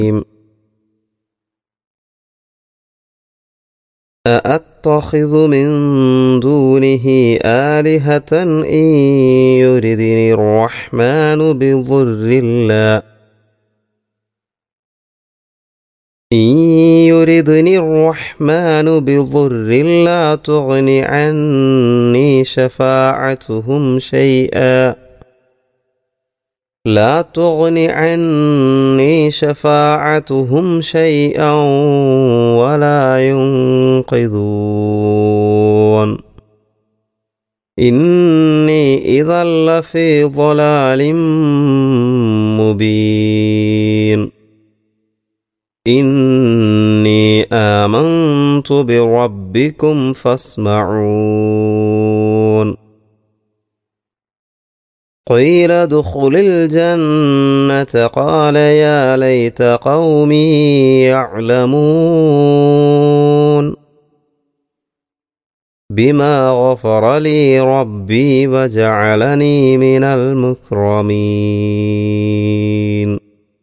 أأتخذ من دونه آلهة إن يردني الرحمن بضر لا إن يردني الرحمن بضر لا تغن عني شفاعتهم شيئا لا تغن عني شفاعتهم شيئا ولا ينقذون إني إذا لفي ضلال مبين إني آمنت بربكم فاسمعون قيل ادخل الجنة قال يا ليت قومي يعلمون بما غفر لي ربي وجعلني من المكرمين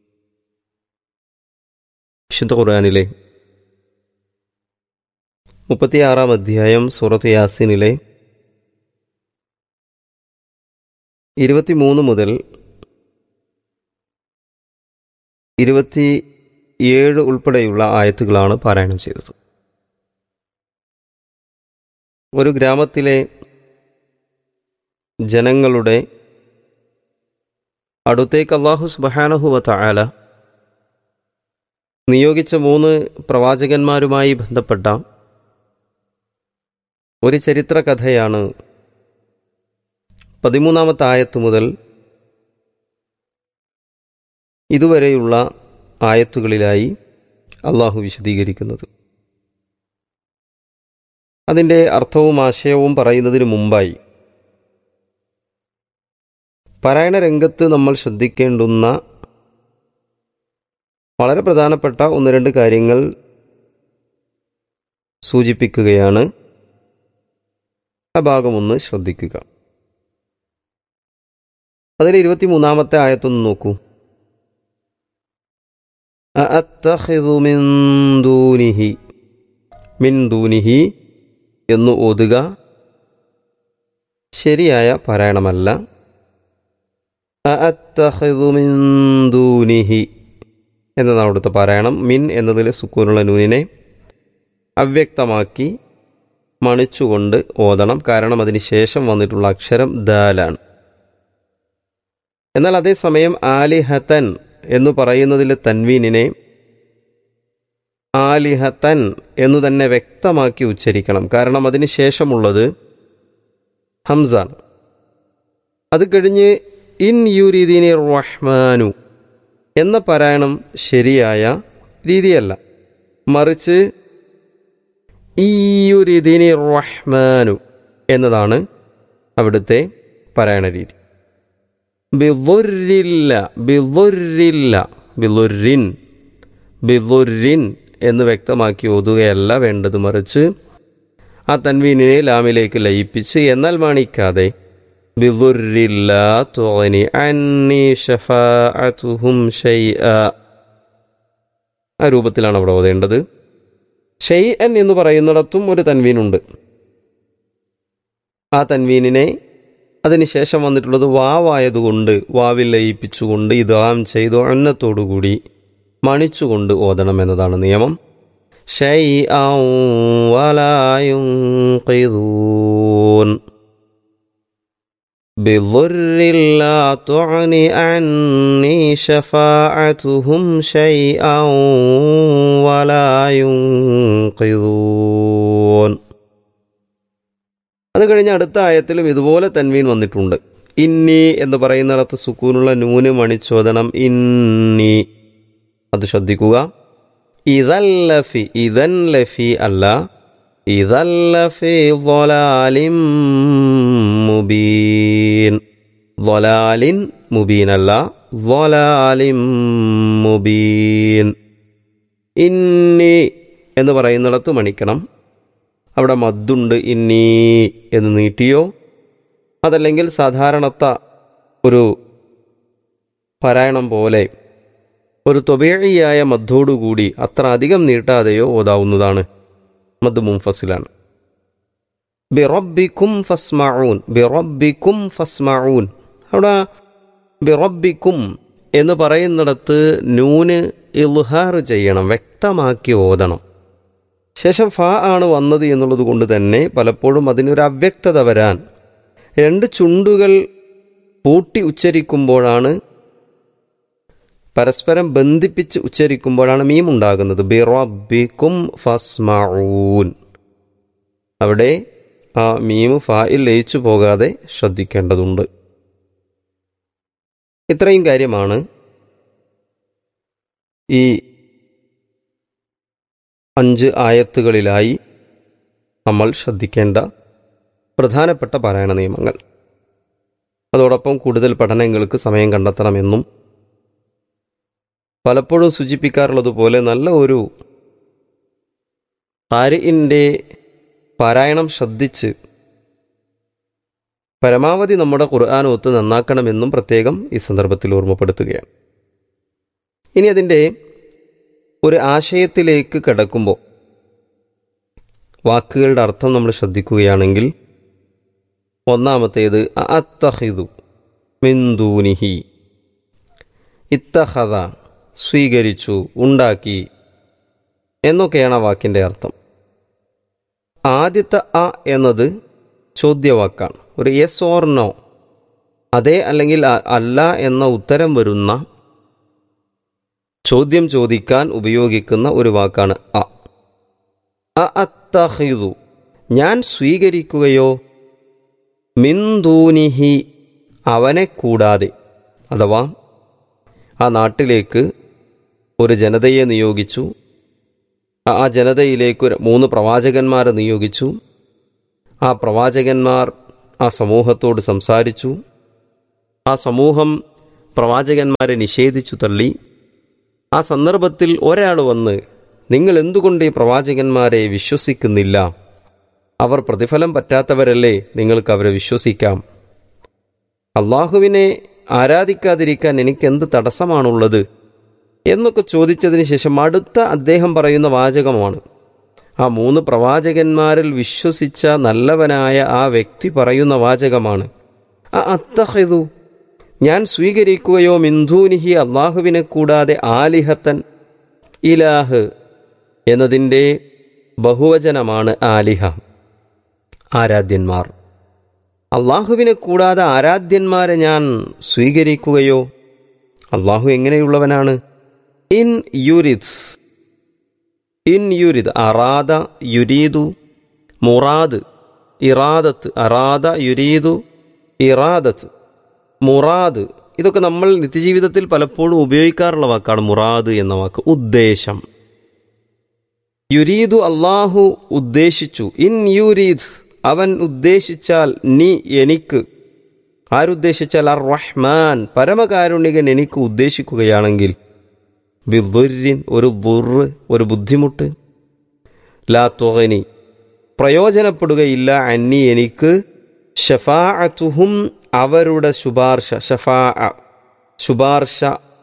വിശുദ്ധ ഖുർആാനിലെ മുപ്പത്തിയാറാം അധ്യായം സൂറത്ത് യാസീനിലെ ഇരുപത്തിമൂന്ന് മുതൽ ഇരുപത്തി ഏഴ് ഉൾപ്പെടെയുള്ള ആയത്തുകളാണ് പാരായണം ചെയ്തത് ഒരു ഗ്രാമത്തിലെ ജനങ്ങളുടെ അടുത്തേക്ക് അള്ളാഹു സുബഹാനഹുവ തായാല നിയോഗിച്ച മൂന്ന് പ്രവാചകന്മാരുമായി ബന്ധപ്പെട്ട ഒരു ചരിത്ര കഥയാണ് പതിമൂന്നാമത്തെ ആയത്ത് മുതൽ ഇതുവരെയുള്ള ആയത്തുകളിലായി അള്ളാഹു വിശദീകരിക്കുന്നത് അതിൻ്റെ അർത്ഥവും ആശയവും പറയുന്നതിന് മുമ്പായി പാരായണ രംഗത്ത് നമ്മൾ ശ്രദ്ധിക്കേണ്ടുന്ന വളരെ പ്രധാനപ്പെട്ട ഒന്ന് രണ്ട് കാര്യങ്ങൾ സൂചിപ്പിക്കുകയാണ് ആ ഭാഗം ഒന്ന് ശ്രദ്ധിക്കുക അതിൽ ഇരുപത്തിമൂന്നാമത്തെ ആയത്തൊന്ന് നോക്കൂ അഅത്തഖിദു മിൻ ദൂനിഹി മിൻ ദൂനിഹി എന്ന് ഓതുക ശരിയായ പാരായണമല്ല അഅത്തഖിദു മിൻ ദൂനിഹി എന്നതാണ് അവിടുത്തെ പാരായണം മിൻ എന്നതിലെ സുക്കൂനുള്ള നൂനിനെ അവ്യക്തമാക്കി മണിച്ചുകൊണ്ട് ഓതണം കാരണം അതിന് ശേഷം വന്നിട്ടുള്ള അക്ഷരം ദാലാണ് എന്നാൽ അതേസമയം ആലിഹത്തൻ എന്ന് പറയുന്നതിലെ തൻവീനിനെ ആലിഹത്തൻ എന്നു തന്നെ വ്യക്തമാക്കി ഉച്ചരിക്കണം കാരണം അതിന് ശേഷമുള്ളത് ഹംസാണ് അത് കഴിഞ്ഞ് ഇൻ യുരീദീനി റഹ്മാനു എന്ന പാരായണം ശരിയായ രീതിയല്ല മറിച്ച് ഈയുരിദിനി റഹ്മാനു എന്നതാണ് അവിടുത്തെ പാരായണ രീതി ബിദുരില്ല ബിദുരില്ല ബിദുരിൻ ബിദുരിൻ എന്ന് വ്യക്തമാക്കി ഓതുകയല്ല വേണ്ടത് മറിച്ച് ആ തൻവീനിനെ ലാമിലേക്ക് ലയിപ്പിച്ച് എന്നാൽ മാണിക്കാതെ ബിദുരില്ല തുനി അന്നി ഷഫാഅതുഹും ഷൈഅ ആ രൂപത്തിലാണ് അവിടെ ഓതേണ്ടത് ഷെയ്അൻ എന്ന് പറയുന്നിടത്തും ഒരു തൻവീനുണ്ട് ആ തൻവീനിനെ അതിനുശേഷം വന്നിട്ടുള്ളത് വാവായതുകൊണ്ട് വാവിൽ ലയിപ്പിച്ചുകൊണ്ട് ഇതാം ചെയ്തു അന്നത്തോടുകൂടി മണിച്ചുകൊണ്ട് ഓതണം എന്നതാണ് നിയമം ഷൈ بضر لا تغن عني شفاعتهم شيئا ولا ينقذون അത് കഴിഞ്ഞ് അടുത്ത ആയത്തിലും ഇതുപോലെ തൻവീൻ വന്നിട്ടുണ്ട് ഇന്നി എന്ന് പറയുന്നിടത്ത് സുക്കൂനുള്ള നൂന് മണിച്ചോദനം ഇന്നി അത് ശ്രദ്ധിക്കുക ഇതല്ലഫി ഇതൻ ലഫി അല്ല ഇതല്ലഫി ضلالിൻ മുബീൻ ضلالിൻ മുബീൻ അല്ല ضلالിൻ മുബീൻ ഇന്നി എന്ന് പറയുന്നിടത്ത് മണിക്കണം അവിടെ മദ്ദുണ്ട് ഇന്നീ എന്ന് നീട്ടിയോ അതല്ലെങ്കിൽ സാധാരണത്ത ഒരു പാരായണം പോലെ ഒരു തൊബേഴിയായ മദ്ദോടുകൂടി അത്ര അധികം നീട്ടാതെയോ ഓതാവുന്നതാണ് മദ് മുംഫസിലാണ് ബിറബിക്കും ഫസ്മഊൻ ബിറബിക്കും ഫസ്മഊൻ അവിടെ ബിറബിക്കും എന്ന് പറയുന്നിടത്ത് നൂന് ഇൽഹാർ ചെയ്യണം വ്യക്തമാക്കി ഓതണം ശേഷം ഫ ആണ് വന്നത് എന്നുള്ളത് കൊണ്ട് തന്നെ പലപ്പോഴും അതിനൊരു അവ്യക്തത വരാൻ രണ്ട് ചുണ്ടുകൾ പൂട്ടി ഉച്ചരിക്കുമ്പോഴാണ് പരസ്പരം ബന്ധിപ്പിച്ച് ഉച്ചരിക്കുമ്പോഴാണ് മീം ഉണ്ടാകുന്നത് ബിറബിക്കും ഫസ്മഊൻ അവിടെ ആ മീം ഫായിൽ ലയിച്ചു പോകാതെ ശ്രദ്ധിക്കേണ്ടതുണ്ട് ഇത്രയും കാര്യമാണ് ഈ അഞ്ച് ആയത്തുകളിലായി നമ്മൾ ശ്രദ്ധിക്കേണ്ട പ്രധാനപ്പെട്ട പാരായണ നിയമങ്ങൾ അതോടൊപ്പം കൂടുതൽ പഠനങ്ങൾക്ക് സമയം കണ്ടെത്തണമെന്നും പലപ്പോഴും സൂചിപ്പിക്കാറുള്ളതുപോലെ നല്ല ഒരു കാര്യൻ്റെ പാരായണം ശ്രദ്ധിച്ച് പരമാവധി നമ്മുടെ ഖുർആാനൊത്ത് നന്നാക്കണമെന്നും പ്രത്യേകം ഈ സന്ദർഭത്തിൽ ഓർമ്മപ്പെടുത്തുകയാണ് ഇനി അതിൻ്റെ ഒരു ആശയത്തിലേക്ക് കടക്കുമ്പോൾ വാക്കുകളുടെ അർത്ഥം നമ്മൾ ശ്രദ്ധിക്കുകയാണെങ്കിൽ ഒന്നാമത്തേത് അത്തഹിദു മിന്ദൂനിഹി ഇത്തഹദ സ്വീകരിച്ചു ഉണ്ടാക്കി എന്നൊക്കെയാണ് ആ വാക്കിൻ്റെ അർത്ഥം ആദ്യത്തെ അ എന്നത് ചോദ്യവാക്കാണ് ഒരു യെസ് ഓർ നോ അതെ അല്ലെങ്കിൽ അല്ല എന്ന ഉത്തരം വരുന്ന ചോദ്യം ചോദിക്കാൻ ഉപയോഗിക്കുന്ന ഒരു വാക്കാണ് അ അത്തഹിദു ഞാൻ സ്വീകരിക്കുകയോ മിന്ദൂനിഹി അവനെ കൂടാതെ അഥവാ ആ നാട്ടിലേക്ക് ഒരു ജനതയെ നിയോഗിച്ചു ആ ജനതയിലേക്ക് മൂന്ന് പ്രവാചകന്മാരെ നിയോഗിച്ചു ആ പ്രവാചകന്മാർ ആ സമൂഹത്തോട് സംസാരിച്ചു ആ സമൂഹം പ്രവാചകന്മാരെ നിഷേധിച്ചു തള്ളി ആ സന്ദർഭത്തിൽ ഒരാൾ വന്ന് നിങ്ങൾ എന്തുകൊണ്ട് ഈ പ്രവാചകന്മാരെ വിശ്വസിക്കുന്നില്ല അവർ പ്രതിഫലം പറ്റാത്തവരല്ലേ നിങ്ങൾക്ക് അവരെ വിശ്വസിക്കാം അള്ളാഹുവിനെ ആരാധിക്കാതിരിക്കാൻ എനിക്കെന്ത് തടസ്സമാണുള്ളത് എന്നൊക്കെ ചോദിച്ചതിന് ശേഷം അടുത്ത അദ്ദേഹം പറയുന്ന വാചകമാണ് ആ മൂന്ന് പ്രവാചകന്മാരിൽ വിശ്വസിച്ച നല്ലവനായ ആ വ്യക്തി പറയുന്ന വാചകമാണ് ആ അത്തഹിതു ഞാൻ സ്വീകരിക്കുകയോ മിന്ദൂനിഹി അള്ളാഹുവിനെ കൂടാതെ ആലിഹത്തൻ ഇലാഹ് എന്നതിൻ്റെ ബഹുവചനമാണ് ആലിഹ ആരാധ്യന്മാർ അള്ളാഹുവിനെ കൂടാതെ ആരാധ്യന്മാരെ ഞാൻ സ്വീകരിക്കുകയോ അള്ളാഹു എങ്ങനെയുള്ളവനാണ് ഇൻ യുരിദ് ഇൻ യുരിദ് അറാദ യുരീദു മുറാദ് ഇറാദത്ത് അറാദ യുരീദു ഇറാദത്ത് മുറാദ് ഇതൊക്കെ നമ്മൾ നിത്യജീവിതത്തിൽ പലപ്പോഴും ഉപയോഗിക്കാറുള്ള വാക്കാണ് മുറാദ് എന്ന വാക്ക് ഉദ്ദേശം യുരീദു അള്ളാഹു ഉദ്ദേശിച്ചു ഇൻ യുരീദ് അവൻ ഉദ്ദേശിച്ചാൽ നീ എനിക്ക് ആരുദ്ദേശിച്ചാൽ അർ റഹ്മാൻ പരമകാരുണികൻ എനിക്ക് ഉദ്ദേശിക്കുകയാണെങ്കിൽ ബിദുരിൻ ഒരു ദുറ് ഒരു ബുദ്ധിമുട്ട് ലാ തുകനി പ്രയോജനപ്പെടുകയില്ല അന്നി എനിക്ക് ഷഫാഅത്തുഹും അവരുടെ ശുപാർശ ഷഫാ ശുപാർശ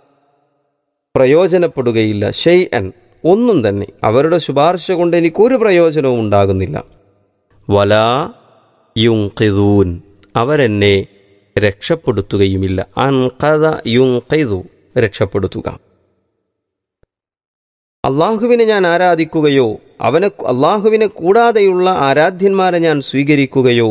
പ്രയോജനപ്പെടുകയില്ല ഷെയ് അൻ ഒന്നും തന്നെ അവരുടെ ശുപാർശ കൊണ്ട് എനിക്കൊരു പ്രയോജനവും ഉണ്ടാകുന്നില്ല വലാ യുങ്കിദൂൻ അവരെന്നെ രക്ഷപ്പെടുത്തുകയുമില്ല അൻകഥ യുങ്കിദു രക്ഷപ്പെടുത്തുക അള്ളാഹുവിനെ ഞാൻ ആരാധിക്കുകയോ അവനെ അള്ളാഹുവിനെ കൂടാതെയുള്ള ആരാധ്യന്മാരെ ഞാൻ സ്വീകരിക്കുകയോ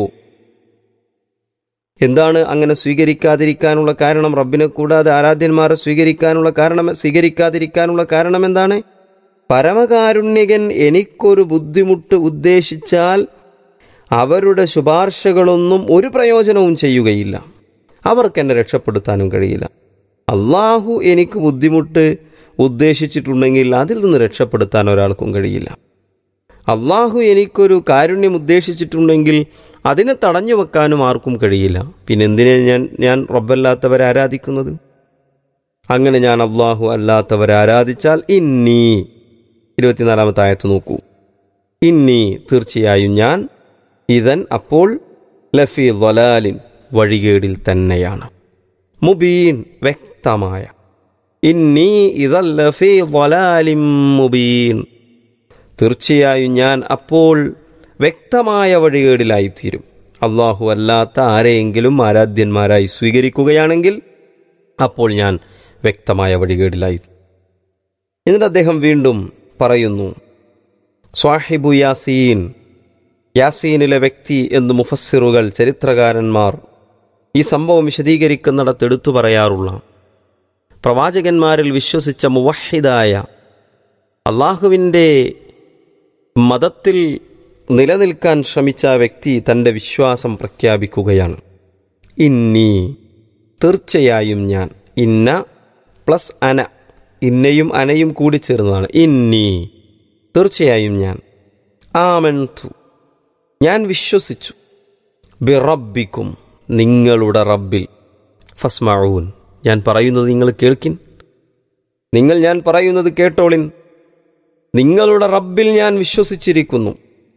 എന്താണ് അങ്ങനെ സ്വീകരിക്കാതിരിക്കാനുള്ള കാരണം റബ്ബിനെ കൂടാതെ ആരാധ്യന്മാരെ സ്വീകരിക്കാനുള്ള കാരണം സ്വീകരിക്കാതിരിക്കാനുള്ള കാരണം എന്താണ് പരമകാരുണ്യകൻ എനിക്കൊരു ബുദ്ധിമുട്ട് ഉദ്ദേശിച്ചാൽ അവരുടെ ശുപാർശകളൊന്നും ഒരു പ്രയോജനവും ചെയ്യുകയില്ല അവർക്ക് എന്നെ രക്ഷപ്പെടുത്താനും കഴിയില്ല അള്ളാഹു എനിക്ക് ബുദ്ധിമുട്ട് ഉദ്ദേശിച്ചിട്ടുണ്ടെങ്കിൽ അതിൽ നിന്ന് രക്ഷപ്പെടുത്താൻ ഒരാൾക്കും കഴിയില്ല അള്ളാഹു എനിക്കൊരു കാരുണ്യം ഉദ്ദേശിച്ചിട്ടുണ്ടെങ്കിൽ അതിനെ തടഞ്ഞു വെക്കാനും ആർക്കും കഴിയില്ല പിന്നെ എന്തിനെ ഞാൻ ഞാൻ റബ്ബല്ലാത്തവരെ ആരാധിക്കുന്നത് അങ്ങനെ ഞാൻ അള്ളാഹു അല്ലാത്തവരെ ആരാധിച്ചാൽ ഇന്നീ ഇരുപത്തിനാലാമത്തെ ആയത്ത് നോക്കൂ ഇന്നീ തീർച്ചയായും ഞാൻ ഇതൻ അപ്പോൾ ലഫി വലാലിൻ വഴികേടിൽ തന്നെയാണ് മുബീൻ വ്യക്തമായ ഇന്നി ഇതല്ലഫി വലാലിം മുബീൻ തീർച്ചയായും ഞാൻ അപ്പോൾ വ്യക്തമായ വഴികേടിലായിത്തീരും അള്ളാഹു അല്ലാത്ത ആരെയെങ്കിലും ആരാധ്യന്മാരായി സ്വീകരിക്കുകയാണെങ്കിൽ അപ്പോൾ ഞാൻ വ്യക്തമായ വഴികേടിലായി എന്നിട്ട് അദ്ദേഹം വീണ്ടും പറയുന്നു സ്വാഹിബു യാസീൻ യാസീനിലെ വ്യക്തി എന്ന് മുഫസ്സിറുകൾ ചരിത്രകാരന്മാർ ഈ സംഭവം വിശദീകരിക്കുന്നിടത്ത് എടുത്തു പറയാറുള്ള പ്രവാചകന്മാരിൽ വിശ്വസിച്ച മുവഹിദായ അള്ളാഹുവിൻ്റെ മതത്തിൽ നിലനിൽക്കാൻ ശ്രമിച്ച വ്യക്തി തൻ്റെ വിശ്വാസം പ്രഖ്യാപിക്കുകയാണ് ഇന്നി തീർച്ചയായും ഞാൻ ഇന്ന പ്ലസ് അന ഇന്നയും അനയും കൂടി ചേർന്നതാണ് ഇന്നി തീർച്ചയായും ഞാൻ ആമൻതു ഞാൻ വിശ്വസിച്ചു ബിറബിക്കും നിങ്ങളുടെ റബ്ബിൽ ഫസ്മഊൻ ഞാൻ പറയുന്നത് നിങ്ങൾ കേൾക്കിൻ നിങ്ങൾ ഞാൻ പറയുന്നത് കേട്ടോളിൻ നിങ്ങളുടെ റബ്ബിൽ ഞാൻ വിശ്വസിച്ചിരിക്കുന്നു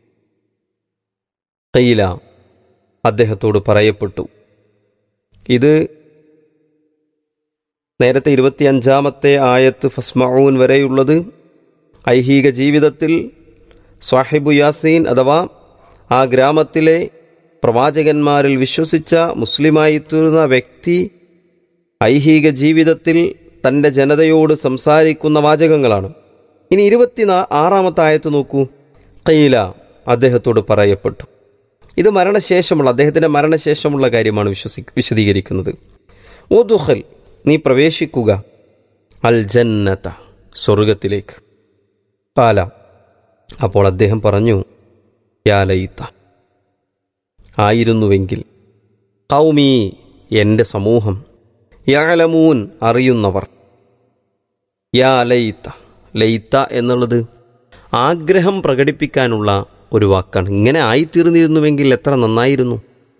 കയ്യില അദ്ദേഹത്തോട് പറയപ്പെട്ടു ഇത് നേരത്തെ ഇരുപത്തിയഞ്ചാമത്തെ ആയത്ത് ഫസ്മഊൻ വരെയുള്ളത് ഐഹിക ജീവിതത്തിൽ സ്വാഹിബു യാസീൻ അഥവാ ആ ഗ്രാമത്തിലെ പ്രവാചകന്മാരിൽ വിശ്വസിച്ച മുസ്ലിമായി തീർന്ന വ്യക്തി ഐഹിക ജീവിതത്തിൽ തൻ്റെ ജനതയോട് സംസാരിക്കുന്ന വാചകങ്ങളാണ് ഇനി ഇരുപത്തി ആറാമത്തെ ആയത്ത് നോക്കൂ കയ്യില അദ്ദേഹത്തോട് പറയപ്പെട്ടു ഇത് മരണശേഷമുള്ള അദ്ദേഹത്തിൻ്റെ മരണശേഷമുള്ള കാര്യമാണ് വിശ്വസി വിശദീകരിക്കുന്നത് ഓ ദുഹൽ നീ പ്രവേശിക്കുക അൽ ജന്നത സ്വർഗത്തിലേക്ക് കാല അപ്പോൾ അദ്ദേഹം പറഞ്ഞു യാലയിത്ത ആയിരുന്നുവെങ്കിൽ കൗമി എൻ്റെ സമൂഹം യാലമൂൻ അറിയുന്നവർ യാ ലയിത്ത ലയിത്ത എന്നുള്ളത് ആഗ്രഹം പ്രകടിപ്പിക്കാനുള്ള ഒരു വാക്കാണ് ഇങ്ങനെ ആയിത്തീർന്നിരുന്നുവെങ്കിൽ എത്ര നന്നായിരുന്നു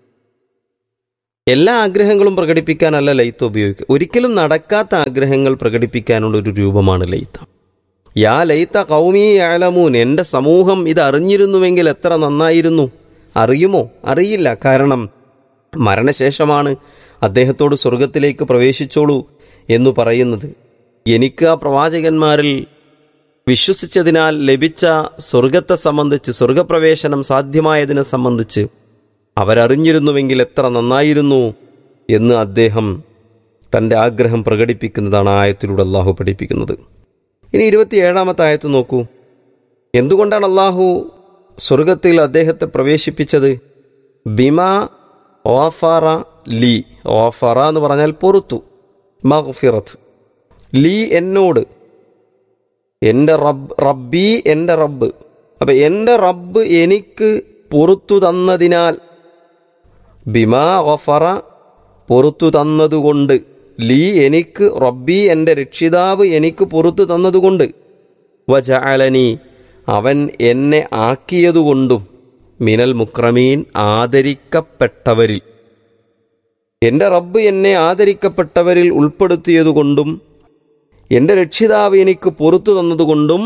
എല്ലാ ആഗ്രഹങ്ങളും പ്രകടിപ്പിക്കാനല്ല ലയിത്ത ഉപയോഗിക്കുക ഒരിക്കലും നടക്കാത്ത ആഗ്രഹങ്ങൾ പ്രകടിപ്പിക്കാനുള്ള ഒരു രൂപമാണ് ലയിത്ത യാ ലയിത്ത കൗമി യാലമൂൻ എൻ്റെ സമൂഹം ഇത് അറിഞ്ഞിരുന്നുവെങ്കിൽ എത്ര നന്നായിരുന്നു അറിയുമോ അറിയില്ല കാരണം മരണശേഷമാണ് അദ്ദേഹത്തോട് സ്വർഗത്തിലേക്ക് പ്രവേശിച്ചോളൂ എന്ന് പറയുന്നത് എനിക്ക് ആ പ്രവാചകന്മാരിൽ വിശ്വസിച്ചതിനാൽ ലഭിച്ച സ്വർഗത്തെ സംബന്ധിച്ച് സ്വർഗപ്രവേശനം സാധ്യമായതിനെ സംബന്ധിച്ച് അവരറിഞ്ഞിരുന്നുവെങ്കിൽ എത്ര നന്നായിരുന്നു എന്ന് അദ്ദേഹം തൻ്റെ ആഗ്രഹം പ്രകടിപ്പിക്കുന്നതാണ് ആയത്തിലൂടെ അള്ളാഹു പഠിപ്പിക്കുന്നത് ഇനി ഇരുപത്തിയേഴാമത്തെ ആയത്ത് നോക്കൂ എന്തുകൊണ്ടാണ് അള്ളാഹു സ്വർഗത്തിൽ അദ്ദേഹത്തെ പ്രവേശിപ്പിച്ചത് ബിമ ഓഫറ ലി ഓഫറ എന്ന് പറഞ്ഞാൽ പൊറത്തു മഗ്ഫിറത്ത് ലീ എന്നോട് എൻ്റെ റബ്ബ് റബ്ബി എൻ്റെ റബ്ബ് അപ്പം എൻ്റെ റബ്ബ് എനിക്ക് പൊറത്തു തന്നതിനാൽ ബിമാ ഗഫറ പൊറത്തു തന്നതുകൊണ്ട് ലീ എനിക്ക് റബ്ബി എൻ്റെ രക്ഷിതാവ് എനിക്ക് പൊറത്തു തന്നതുകൊണ്ട് വജഅലനി അവൻ എന്നെ ആക്കിയതുകൊണ്ടും മിനൽ മുക്രമീൻ ആദരിക്കപ്പെട്ടവരിൽ എൻ്റെ റബ്ബ് എന്നെ ആദരിക്കപ്പെട്ടവരിൽ ഉൾപ്പെടുത്തിയതുകൊണ്ടും എൻ്റെ രക്ഷിതാവ് എനിക്ക് പൊറത്തു തന്നതുകൊണ്ടും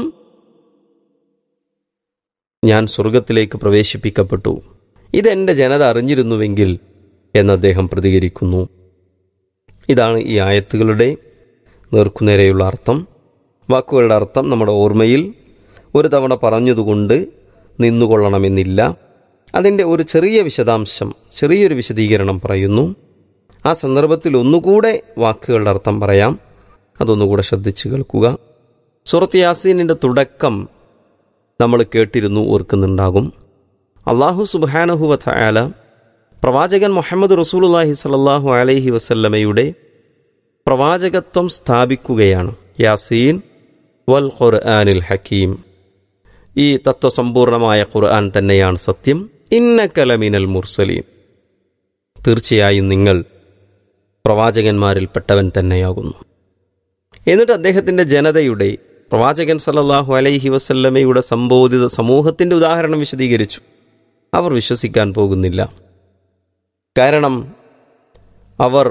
ഞാൻ സ്വർഗത്തിലേക്ക് പ്രവേശിപ്പിക്കപ്പെട്ടു ഇതെൻ്റെ ജനത അറിഞ്ഞിരുന്നുവെങ്കിൽ എന്ന് അദ്ദേഹം പ്രതികരിക്കുന്നു ഇതാണ് ഈ ആയത്തുകളുടെ നേർക്കുനേരെയുള്ള അർത്ഥം വാക്കുകളുടെ അർത്ഥം നമ്മുടെ ഓർമ്മയിൽ ഒരു തവണ പറഞ്ഞതുകൊണ്ട് നിന്നുകൊള്ളണമെന്നില്ല അതിൻ്റെ ഒരു ചെറിയ വിശദാംശം ചെറിയൊരു വിശദീകരണം പറയുന്നു ആ സന്ദർഭത്തിൽ ഒന്നുകൂടെ വാക്കുകളുടെ അർത്ഥം പറയാം അതൊന്നുകൂടെ ശ്രദ്ധിച്ചു കേൾക്കുക സുറത്ത് യാസീനിൻ്റെ തുടക്കം നമ്മൾ കേട്ടിരുന്നു ഓർക്കുന്നുണ്ടാകും അള്ളാഹു സുബാനഹുവ ആല പ്രവാചകൻ മുഹമ്മദ് റസൂലുല്ലാഹി സലാഹു അലൈഹി വസല്ലമയുടെ പ്രവാചകത്വം സ്ഥാപിക്കുകയാണ് യാസീൻ വൽ ഖുർആനിൽ ഹക്കീം ഈ തത്വസമ്പൂർണമായ ഖുർആൻ തന്നെയാണ് സത്യം ഇന്നക്കലമിനൽ മുർസലീൻ തീർച്ചയായും നിങ്ങൾ പ്രവാചകന്മാരിൽപ്പെട്ടവൻ തന്നെയാകുന്നു എന്നിട്ട് അദ്ദേഹത്തിൻ്റെ ജനതയുടെ പ്രവാചകൻ സല്ലല്ലാഹു അലൈഹി വസല്ലമയുടെ സംബോധിത സമൂഹത്തിൻ്റെ ഉദാഹരണം വിശദീകരിച്ചു അവർ വിശ്വസിക്കാൻ പോകുന്നില്ല കാരണം അവർ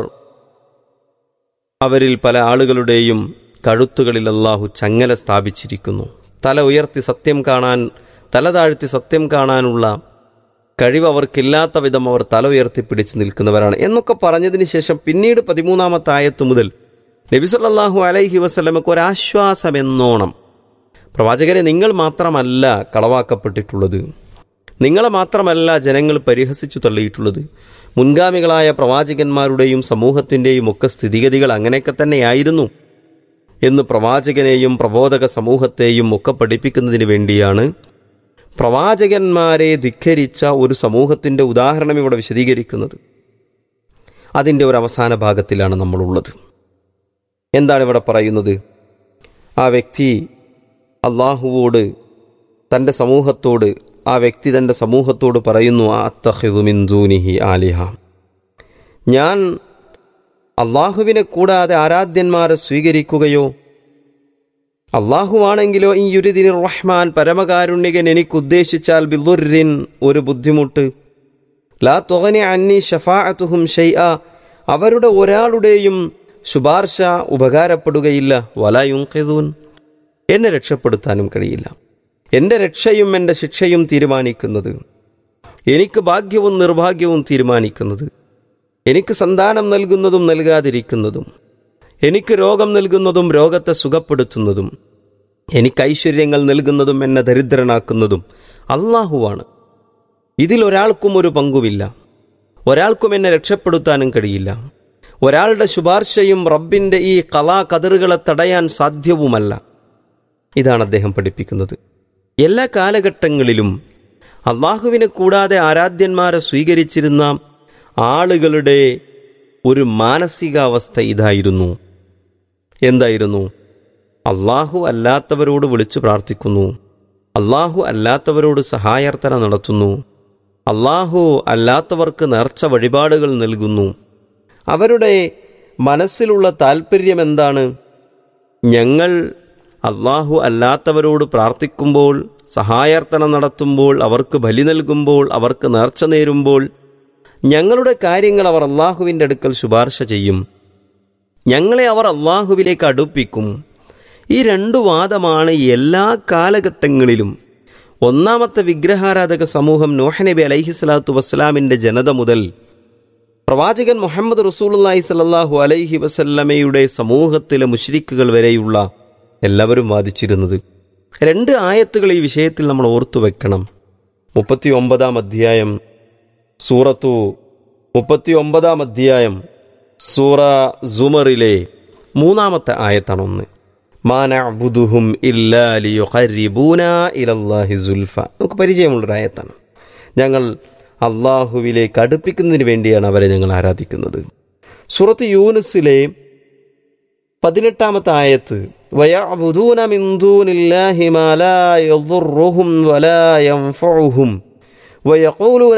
അവരിൽ പല ആളുകളുടെയും കഴുത്തുകളിൽ അള്ളാഹു ചങ്ങല സ്ഥാപിച്ചിരിക്കുന്നു തല ഉയർത്തി സത്യം കാണാൻ തല താഴ്ത്തി സത്യം കാണാനുള്ള കഴിവ് അവർക്കില്ലാത്ത വിധം അവർ തല ഉയർത്തി പിടിച്ച് നിൽക്കുന്നവരാണ് എന്നൊക്കെ പറഞ്ഞതിന് ശേഷം പിന്നീട് പതിമൂന്നാമത്തെ ആയത്ത് മുതൽ നബി സല്ലല്ലാഹു അലൈഹി വസല്ലമക്ക് ഒരാശ്വാസം എന്നോണം പ്രവാചകരെ നിങ്ങൾ മാത്രമല്ല കളവാക്കപ്പെട്ടിട്ടുള്ളത് നിങ്ങളെ മാത്രമല്ല ജനങ്ങൾ പരിഹസിച്ചു തള്ളിയിട്ടുള്ളത് മുൻഗാമികളായ പ്രവാചകന്മാരുടെയും സമൂഹത്തിൻ്റെയും ഒക്കെ സ്ഥിതിഗതികൾ അങ്ങനെയൊക്കെ തന്നെയായിരുന്നു എന്ന് പ്രവാചകനെയും പ്രബോധക സമൂഹത്തെയും ഒക്കെ പഠിപ്പിക്കുന്നതിന് വേണ്ടിയാണ് പ്രവാചകന്മാരെ ധിക്കരിച്ച ഒരു സമൂഹത്തിൻ്റെ ഉദാഹരണം ഇവിടെ വിശദീകരിക്കുന്നത് അതിൻ്റെ ഒരു അവസാന ഭാഗത്തിലാണ് നമ്മളുള്ളത് എന്താണ് ഇവിടെ പറയുന്നത് ആ വ്യക്തി അള്ളാഹുവോട് തൻ്റെ സമൂഹത്തോട് ആ വ്യക്തി തൻ്റെ സമൂഹത്തോട് പറയുന്നു അത്തഹിദുമിന്ദൂനിഹി ആലിഹ ഞാൻ അള്ളാഹുവിനെ കൂടാതെ ആരാധ്യന്മാരെ സ്വീകരിക്കുകയോ അള്ളാഹുവാണെങ്കിലോ ഈ യുരുദിൻ റഹ്മാൻ പരമകാരുണ്യകൻ എനിക്ക് ഉദ്ദേശിച്ചാൽ ബിദുറിൻ ഒരു ബുദ്ധിമുട്ട് ലാ തൊഹനെ അന്നി ഷഫാഅത്തുഹും ഷെയ്അ അവരുടെ ഒരാളുടെയും ശുപാർശ ഉപകാരപ്പെടുകയില്ല വലായുങ്കീൻ എന്നെ രക്ഷപ്പെടുത്താനും കഴിയില്ല എൻ്റെ രക്ഷയും എൻ്റെ ശിക്ഷയും തീരുമാനിക്കുന്നത് എനിക്ക് ഭാഗ്യവും നിർഭാഗ്യവും തീരുമാനിക്കുന്നത് എനിക്ക് സന്താനം നൽകുന്നതും നൽകാതിരിക്കുന്നതും എനിക്ക് രോഗം നൽകുന്നതും രോഗത്തെ സുഖപ്പെടുത്തുന്നതും എനിക്ക് ഐശ്വര്യങ്ങൾ നൽകുന്നതും എന്നെ ദരിദ്രനാക്കുന്നതും അള്ളാഹുവാണ് ഇതിൽ ഒരാൾക്കും ഒരു പങ്കുമില്ല ഒരാൾക്കും എന്നെ രക്ഷപ്പെടുത്താനും കഴിയില്ല ഒരാളുടെ ശുപാർശയും റബ്ബിൻ്റെ ഈ കലാ കതിറുകളെ തടയാൻ സാധ്യവുമല്ല ഇതാണ് അദ്ദേഹം പഠിപ്പിക്കുന്നത് എല്ലാ കാലഘട്ടങ്ങളിലും അള്ളാഹുവിനെ കൂടാതെ ആരാധ്യന്മാരെ സ്വീകരിച്ചിരുന്ന ആളുകളുടെ ഒരു മാനസികാവസ്ഥ ഇതായിരുന്നു എന്തായിരുന്നു അള്ളാഹു അല്ലാത്തവരോട് വിളിച്ചു പ്രാർത്ഥിക്കുന്നു അള്ളാഹു അല്ലാത്തവരോട് സഹായാർത്ഥന നടത്തുന്നു അള്ളാഹു അല്ലാത്തവർക്ക് നേർച്ച വഴിപാടുകൾ നൽകുന്നു അവരുടെ മനസ്സിലുള്ള താല്പര്യം എന്താണ് ഞങ്ങൾ അള്ളാഹു അല്ലാത്തവരോട് പ്രാർത്ഥിക്കുമ്പോൾ സഹായാർത്ഥന നടത്തുമ്പോൾ അവർക്ക് ബലി നൽകുമ്പോൾ അവർക്ക് നേർച്ച നേരുമ്പോൾ ഞങ്ങളുടെ കാര്യങ്ങൾ അവർ അള്ളാഹുവിൻ്റെ അടുക്കൽ ശുപാർശ ചെയ്യും ഞങ്ങളെ അവർ അള്ളാഹുവിലേക്ക് അടുപ്പിക്കും ഈ രണ്ടു വാദമാണ് എല്ലാ കാലഘട്ടങ്ങളിലും ഒന്നാമത്തെ വിഗ്രഹാരാധക സമൂഹം നോഹനബി അലൈഹി സ്വലാത്തു വസ്സലാമിൻ്റെ ജനത മുതൽ പ്രവാചകൻ മുഹമ്മദ് റസൂലുള്ളാഹി സല്ലല്ലാഹു അലൈഹി വസല്ലമയുടെ സമൂഹത്തിലെ മുഷ്രിക്കുകൾ വരെയുള്ള എല്ലാവരും വാദിച്ചിരുന്നത് രണ്ട് ആയത്തുകൾ ഈ വിഷയത്തിൽ നമ്മൾ ഓർത്തു വെക്കണം മുപ്പത്തി ഒമ്പതാം അധ്യായം സൂറത്തു മുപ്പത്തി ഒമ്പതാം അധ്യായം സൂറ സുമറിലെ മൂന്നാമത്തെ ആയത്താണ് ഒന്ന് മാനഅബുദുഹും ഇല്ലാ ലിയുഖർരിബൂന ഇലല്ലാഹി സുൽഫ നമുക്ക് പരിചയമുള്ളൊരു ആയത്താണ് ഞങ്ങൾ അള്ളാഹുവിലേക്ക് അടുപ്പിക്കുന്നതിന് വേണ്ടിയാണ് അവരെ ഞങ്ങൾ ആരാധിക്കുന്നത് സൂറത്ത് യൂനുസിലെ പതിനെട്ടാമത്തെ ആയത്ത് വയഅബുദൂന മിൻ ദൂനില്ലാഹി മാ ലാ യضുറുഹും വലാ യൻഫഉഹും വയഖൂലൂന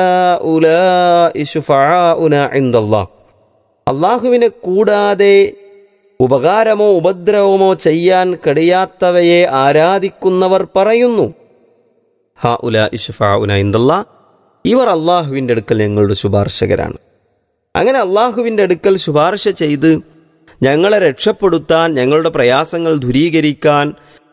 ഹാഉലാഇ ശുഫആഉന ഇൻദല്ലാഹ് അള്ളാഹുവിനെ കൂടാതെ ഉപകാരമോ ഉപദ്രവമോ ചെയ്യാൻ കഴിയാത്തവയെ ആരാധിക്കുന്നവർ പറയുന്നു ഹാ ഉല ഇഷഫാഉന ഇന്ദല്ല ഇവർ അള്ളാഹുവിൻ്റെ അടുക്കൽ ഞങ്ങളുടെ ശുപാർശകരാണ് അങ്ങനെ അള്ളാഹുവിൻ്റെ അടുക്കൽ ശുപാർശ ചെയ്ത് ഞങ്ങളെ രക്ഷപ്പെടുത്താൻ ഞങ്ങളുടെ പ്രയാസങ്ങൾ ദൂരീകരിക്കാൻ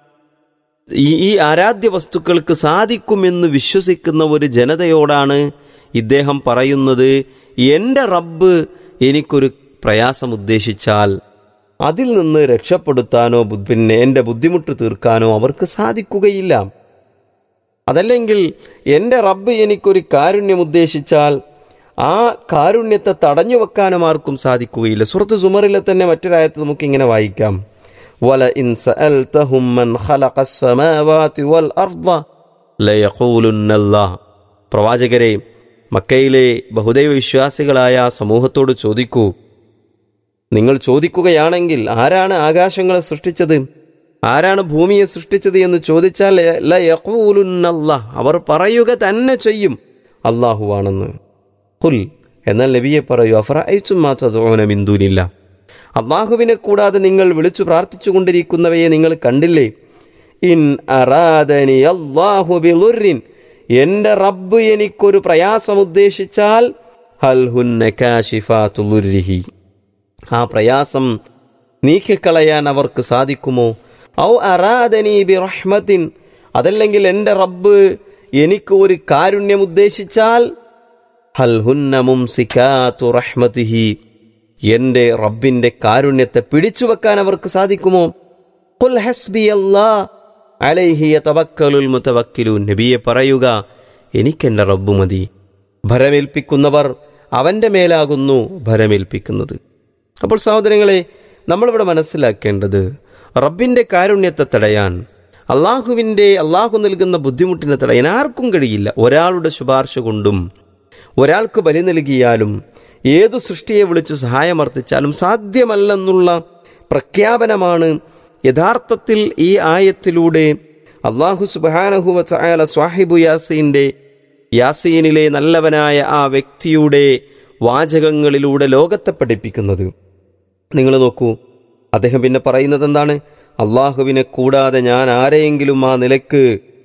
ഈ ഈ ആരാധ്യ വസ്തുക്കൾക്ക് സാധിക്കുമെന്ന് വിശ്വസിക്കുന്ന ഒരു ജനതയോടാണ് ഇദ്ദേഹം പറയുന്നത് എൻ്റെ റബ്ബ് എനിക്കൊരു പ്രയാസം ഉദ്ദേശിച്ചാൽ അതിൽ നിന്ന് രക്ഷപ്പെടുത്താനോ ബു- പിന്നെ എൻ്റെ ബുദ്ധിമുട്ട് തീർക്കാനോ അവർക്ക് സാധിക്കുകയില്ല അതല്ലെങ്കിൽ എൻ്റെ റബ്ബ് എനിക്കൊരു കാരുണ്യം ഉദ്ദേശിച്ചാൽ ആ കാരുണ്യത്തെ തടഞ്ഞു വെക്കാനും ആർക്കും സാധിക്കുകയില്ല സുഹൃത്ത് സുമറിലെ തന്നെ മറ്റൊരായത്ത് നമുക്ക് ഇങ്ങനെ വായിക്കാം വല ഇൻ സഅൽതഹും മൻ ഖലഖസ് സമാവാതി വൽ അർദ ലയഖൂലുന്നല്ലാഹ് പ്രവാചകരെ മക്കയിലെ ബഹുദൈവ വിശ്വാസികളായ ആ സമൂഹത്തോട് ചോദിക്കൂ നിങ്ങൾ ചോദിക്കുകയാണെങ്കിൽ ആരാണ് ആകാശങ്ങളെ സൃഷ്ടിച്ചത് ആരാണ് ഭൂമിയെ സൃഷ്ടിച്ചത് എന്ന് ചോദിച്ചാൽ ല യഖൂലുന്നല്ലാഹ്. അവർ പറയുക തന്നെ ചെയ്യും അള്ളാഹുവാണെന്ന് ഹുൽ എന്നാൽ നബിയെ പറയൂ അഫറൂനമിന്ദൂനില്ല അള്ളാഹുവിനെ കൂടാതെ നിങ്ങൾ വിളിച്ചു പ്രാർത്ഥിച്ചുകൊണ്ടിരിക്കുന്നവയെ നിങ്ങൾ കണ്ടില്ലേ ഇൻ അറാദനി അല്ലാഹു ബിളുറിൻ എൻ്റെ റബ്ബ് എനിക്കൊരു പ്രയാസം ഉദ്ദേശിച്ചാൽ ഹൽ ഹുന്ന കാശിഫാത്തുലുരിഹി ആ പ്രയാസം നീക്കിക്കളയാൻ അവർക്ക് സാധിക്കുമോ ഔ അറാദനി ബി റഹ്മത്തിൻ അതല്ലെങ്കിൽ എൻ്റെ റബ്ബ് എനിക്ക് ഒരു കാരുണ്യം ഉദ്ദേശിച്ചാൽ ഹൽ ഹുന്ന മുംസിക്കാത്തു റഹ്മത്തിഹി എൻ്റെ റബ്ബിൻ്റെ കാരുണ്യത്തെ പിടിച്ചു വെക്കാൻ അവർക്ക് സാധിക്കുമോ ഖുൽ ഹസ്ബിയല്ലാ അലൈഹി യതവക്കലുൽ മുതവക്കിലൂൻ നബിയെ പറയുക എനിക്കെൻ്റെ റബ്ബ് മതി ഭരമേൽപ്പിക്കുന്നവർ അവൻ്റെ മേലാകുന്നു ഭരമേൽപ്പിക്കുന്നത് അപ്പോൾ സഹോദരങ്ങളെ നമ്മളിവിടെ മനസ്സിലാക്കേണ്ടത് റബ്ബിൻ്റെ കാരുണ്യത്തെ തടയാൻ അള്ളാഹുവിൻ്റെ അള്ളാഹു നൽകുന്ന ബുദ്ധിമുട്ടിനെ തടയാൻ ആർക്കും കഴിയില്ല ഒരാളുടെ ശുപാർശ കൊണ്ടും ഒരാൾക്ക് ബലി നൽകിയാലും ഏതു സൃഷ്ടിയെ വിളിച്ച് സഹായമർത്ഥിച്ചാലും സാധ്യമല്ലെന്നുള്ള പ്രഖ്യാപനമാണ് യഥാർത്ഥത്തിൽ ഈ ആയത്തിലൂടെ അള്ളാഹു സുബാനഹുവ ചായാല സ്വാഹിബു യാസീൻ്റെ യാസീനിലെ നല്ലവനായ ആ വ്യക്തിയുടെ വാചകങ്ങളിലൂടെ ലോകത്തെ പഠിപ്പിക്കുന്നത് നിങ്ങൾ നോക്കൂ അദ്ദേഹം പിന്നെ പറയുന്നത് എന്താണ് അള്ളാഹുവിനെ കൂടാതെ ഞാൻ ആരെയെങ്കിലും ആ നിലക്ക്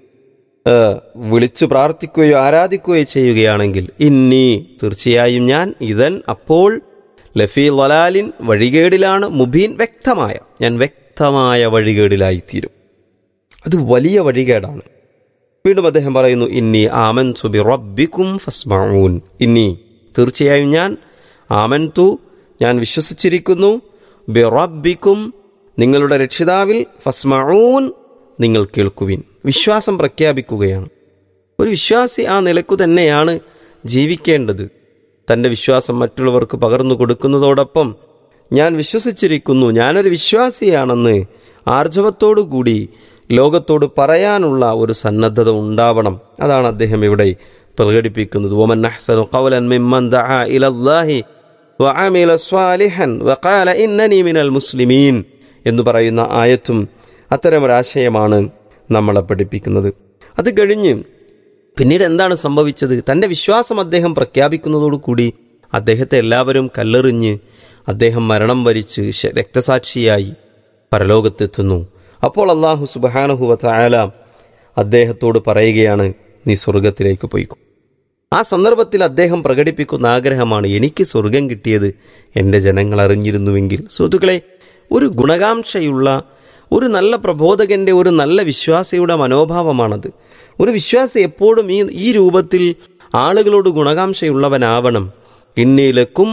ഏ, വിളിച്ചു പ്രാർത്ഥിക്കുകയോ ആരാധിക്കുകയോ ചെയ്യുകയാണെങ്കിൽ ഇന്നീ തീർച്ചയായും ഞാൻ ഇതൻ അപ്പോൾ ലഫി ലലാലിൻ വഴികേടിലാണ് മുബീൻ വ്യക്തമായ ഞാൻ വ്യക്തമായ വഴികേടിലായിത്തീരും അത് വലിയ വഴികേടാണ് വീണ്ടും അദ്ദേഹം പറയുന്നു ഇന്നി ആമൻ സുബി റബ്ബിക്കും ഫസ്മഊൻ ഇന്നി തീർച്ചയായും ഞാൻ ആമൻ തു ഞാൻ വിശ്വസിച്ചിരിക്കുന്നു ബി റബ്ബിക്കും നിങ്ങളുടെ രക്ഷിതാവിൽ ഫസ്മഊൻ നിങ്ങൾ കേൾക്കുവിൻ വിശ്വാസം പ്രഖ്യാപിക്കുകയാണ് ഒരു വിശ്വാസി ആ നിലക്കു തന്നെയാണ് ജീവിക്കേണ്ടത് തൻ്റെ വിശ്വാസം മറ്റുള്ളവർക്ക് പകർന്നു കൊടുക്കുന്നതോടൊപ്പം ഞാൻ വിശ്വസിച്ചിരിക്കുന്നു ഞാനൊരു വിശ്വാസിയാണെന്ന് ആർജവത്തോടു കൂടി ലോകത്തോട് പറയാനുള്ള ഒരു സന്നദ്ധത ഉണ്ടാവണം അതാണ് അദ്ദേഹം ഇവിടെ പ്രകടിപ്പിക്കുന്നത് ഒമൻ അഹ്സനു ഖൗലൻ മിമ്മൻ ദഅ ഇലല്ലാഹി വഅമില സ്വാലിഹൻ വഖാല ഇന്നനി മിനൽ മുസ്ലിമീൻ എന്ന് പറയുന്ന ആയത്തും അത്തരമൊരാശയമാണ് നമ്മളെ പഠിപ്പിക്കുന്നത് അത് കഴിഞ്ഞ് പിന്നീട് എന്താണ് സംഭവിച്ചത് തൻ്റെ വിശ്വാസം അദ്ദേഹം പ്രഖ്യാപിക്കുന്നതോടുകൂടി അദ്ദേഹത്തെ എല്ലാവരും കല്ലെറിഞ്ഞ് അദ്ദേഹം മരണം വരിച്ച് ശ- രക്തസാക്ഷിയായി പരലോകത്തെത്തുന്നു അപ്പോൾ അള്ളാഹു സുബാനഹുവ ചായാല അദ്ദേഹത്തോട് പറയുകയാണ് നീ സ്വർഗത്തിലേക്ക് പോയിക്കോ ആ സന്ദർഭത്തിൽ അദ്ദേഹം പ്രകടിപ്പിക്കുന്ന ആഗ്രഹമാണ് എനിക്ക് സ്വർഗം കിട്ടിയത് എൻ്റെ ജനങ്ങൾ അറിഞ്ഞിരുന്നുവെങ്കിൽ സുഹൃത്തുക്കളെ ഒരു ഗുണകാംക്ഷയുള്ള ഒരു നല്ല പ്രബോധകന്റെ ഒരു നല്ല വിശ്വാസിയുടെ മനോഭാവമാണത് ഒരു വിശ്വാസി എപ്പോഴും ഈ ഈ രൂപത്തിൽ ആളുകളോട് ഗുണകാംക്ഷയുള്ളവനാവണം ഇന്നീലക്കും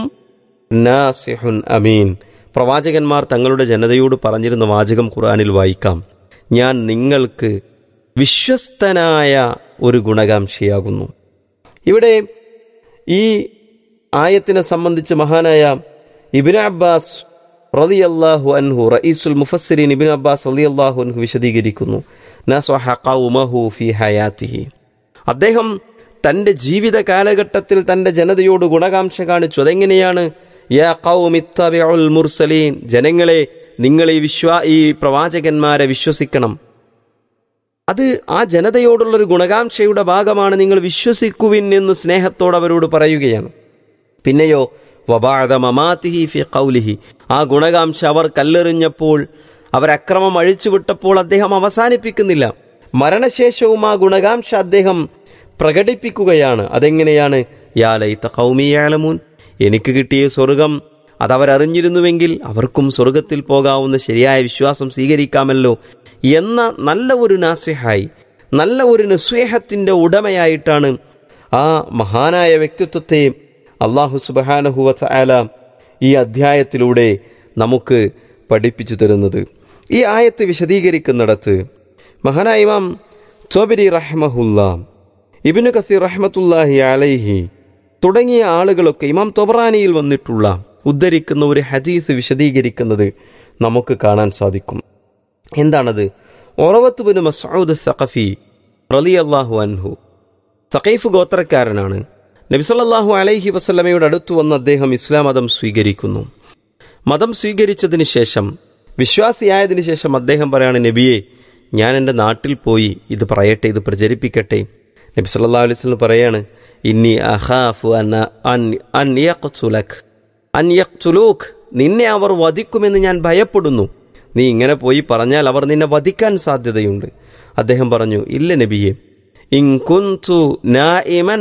നാസിഹുൻ അമീൻ പ്രവാചകന്മാർ തങ്ങളുടെ ജനതയോട് പറഞ്ഞിരുന്ന വാചകം ഖുർആനിൽ വായിക്കാം ഞാൻ നിങ്ങൾക്ക് വിശ്വസ്തനായ ഒരു ഗുണകാംക്ഷയാകുന്നു ഇവിടെ ഈ ആയത്തിനെ സംബന്ധിച്ച് മഹാനായ ഇബിൻ അബ്ബാസ് റളിയല്ലാഹു അൻഹു റഈസുൽ മുഫസ്സിരീൻ ഇബിൻ അബ്ബാസ് റളിയല്ലാഹു അൻഹു വിശദീകരിക്കുന്നു നസ്വഹ ഖൗമഹു ഫി ഹയാത്തിഹി അദ്ദേഹം തൻ്റെ ജീവിത കാലഘട്ടത്തിൽ തൻ്റെ ജനതയോട് ഗുണകാംക്ഷ കാണിച്ചു അതെങ്ങനെയാണ് യാ ഖൗമിത്തബിഉൽ മുർസലീൻ ജനങ്ങളെ നിങ്ങൾ ഈ വിശ്വാ ഈ പ്രവാചകന്മാരെ വിശ്വസിക്കണം അത് ആ ജനതയോടുള്ളൊരു ഗുണകാംക്ഷയുടെ ഭാഗമാണ് നിങ്ങൾ വിശ്വസിക്കുവിൻ എന്ന് സ്നേഹത്തോട് അവരോട് പറയുകയാണ് പിന്നെയോ വബാദ മമാതിഹി ഫി ഖൗലിഹി ആ ഗുണകാംക്ഷ അവർ കല്ലെറിഞ്ഞപ്പോൾ അവർ അക്രമം അഴിച്ചുവിട്ടപ്പോൾ അദ്ദേഹം അവസാനിപ്പിക്കുന്നില്ല മരണശേഷവും ആ ഗുണകാംക്ഷ അദ്ദേഹം പ്രകടിപ്പിക്കുകയാണ് അതെങ്ങനെയാണ് യാ ലൈത്ത കൗമിയാലമൂൻ എനിക്ക് കിട്ടിയ സ്വർഗം അതവരറിഞ്ഞിരുന്നുവെങ്കിൽ അവർക്കും സ്വർഗത്തിൽ പോകാവുന്ന ശരിയായ വിശ്വാസം സ്വീകരിക്കാമല്ലോ എന്ന നല്ല ഒരു നാസ്യഹായി നല്ല ഒരു നസ്വേഹത്തിൻ്റെ ഉടമയായിട്ടാണ് ആ മഹാനായ വ്യക്തിത്വത്തെ അള്ളാഹു സുബഹാനഹുവ ആല ഈ അധ്യായത്തിലൂടെ നമുക്ക് പഠിപ്പിച്ചു തരുന്നത് ഈ ആയത്ത് വിശദീകരിക്കുന്നിടത്ത് മഹാനായ ഇമാം ചോബരി റഹ്മഹുല്ല ഇബിനു കസീർ റഹ്മത്തുല്ലാഹി അലൈഹി തുടങ്ങിയ ആളുകളൊക്കെ ഇമാം തൊബറാനിയിൽ വന്നിട്ടുള്ള ഉദ്ധരിക്കുന്ന ഒരു ഹദീസ് വിശദീകരിക്കുന്നത് നമുക്ക് കാണാൻ സാധിക്കും എന്താണത് ഒറവത്തുബിന് മസൂദ് സഖഫി റലി അള്ളാഹു അൻഹു സഖൈഫ് ഗോത്രക്കാരനാണ് നബിസല്ലാഹു അലൈഹി വസല്ലമയുടെ അടുത്തു വന്ന് അദ്ദേഹം ഇസ്ലാം മതം സ്വീകരിക്കുന്നു മതം സ്വീകരിച്ചതിന് ശേഷം വിശ്വാസിയായതിനു ശേഷം അദ്ദേഹം പറയാണ് നബിയെ ഞാൻ എൻ്റെ നാട്ടിൽ പോയി ഇത് പറയട്ടെ ഇത് പ്രചരിപ്പിക്കട്ടെ നബി സല്ലല്ലാഹു അലൈഹി വസല്ലം പറയാണ് ഇന്നി അഖാഫു അൻ അൻ അൻ യഖ്തുലക് അൻ യഖ്തുലൂക് നിന്നെ അവർ വധിക്കുമെന്ന് ഞാൻ ഭയപ്പെടുന്നു നീ ഇങ്ങനെ പോയി പറഞ്ഞാൽ അവർ നിന്നെ വധിക്കാൻ സാധ്യതയുണ്ട് അദ്ദേഹം പറഞ്ഞു ഇല്ല നബിയെ ഇൻ കുന്തു നാഇമൻ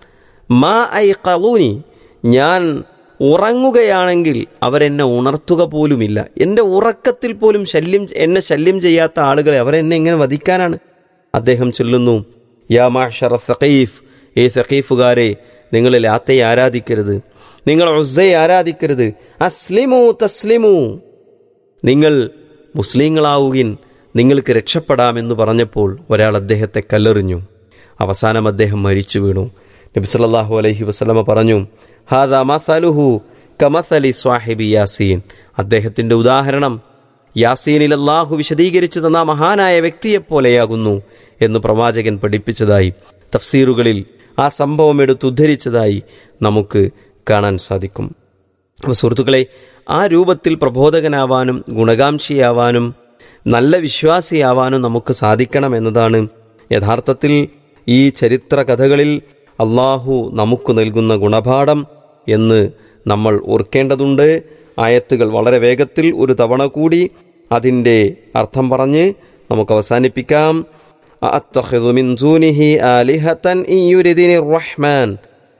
മാ ഐഖളൂനി ഞാൻ ഉറങ്ങുകയാണെങ്കിൽ അവരെന്നെ ഉണർത്തുക പോലുമില്ല എൻ്റെ ഉറക്കത്തിൽ പോലും ശല്യം എന്നെ ശല്യം ചെയ്യാത്ത ആളുകളെ അവരെന്നെ എങ്ങനെ വധിക്കാനാണ് അദ്ദേഹം ചൊല്ലുന്നു യാ മാഷറ സഖീഫ് ഏ സഖീഫുകാരെ നിങ്ങൾ ലാത്തയെ ആരാധിക്കരുത് നിങ്ങൾ ഉസ്സയെ ആരാധിക്കരുത് അസ്ലിമു തസ്ലിമു നിങ്ങൾ മുസ്ലിങ്ങളാവുകിൻ നിങ്ങൾക്ക് രക്ഷപ്പെടാമെന്ന് പറഞ്ഞപ്പോൾ ഒരാൾ അദ്ദേഹത്തെ കല്ലെറിഞ്ഞു അവസാനം അദ്ദേഹം മരിച്ചു വീണു നബി സല്ലല്ലാഹു അലൈഹി വസല്ലമ പറഞ്ഞു ഹാദാ മസലുഹു കമസലി സ്വാഹിബി യാസീൻ അദ്ദേഹത്തിൻ്റെ ഉദാഹരണം യാസീനിൽ അള്ളാഹു വിശദീകരിച്ചു തന്ന ആ മഹാനായ വ്യക്തിയെപ്പോലെയാകുന്നു എന്ന് പ്രവാചകൻ പഠിപ്പിച്ചതായി തഫ്സീറുകളിൽ ആ സംഭവം എടുത്തുദ്ധരിച്ചതായി നമുക്ക് കാണാൻ സാധിക്കും അപ്പോൾ സുഹൃത്തുക്കളെ ആ രൂപത്തിൽ പ്രബോധകനാവാനും ഗുണകാംക്ഷിയാവാനും നല്ല വിശ്വാസിയാവാനും നമുക്ക് സാധിക്കണം എന്നതാണ് യഥാർത്ഥത്തിൽ ഈ ചരിത്ര കഥകളിൽ അള്ളാഹു നമുക്ക് നൽകുന്ന ഗുണപാഠം എന്ന് നമ്മൾ ഓർക്കേണ്ടതുണ്ട് ആയത്തുകൾ വളരെ വേഗത്തിൽ ഒരു തവണ കൂടി അതിൻ്റെ അർത്ഥം പറഞ്ഞ് നമുക്ക് അവസാനിപ്പിക്കാം അത്തഖിദു മിൻ ദൂനിഹി ആലിഹത്തൻ ഇൻ യുരിദിനി റഹ്മാൻ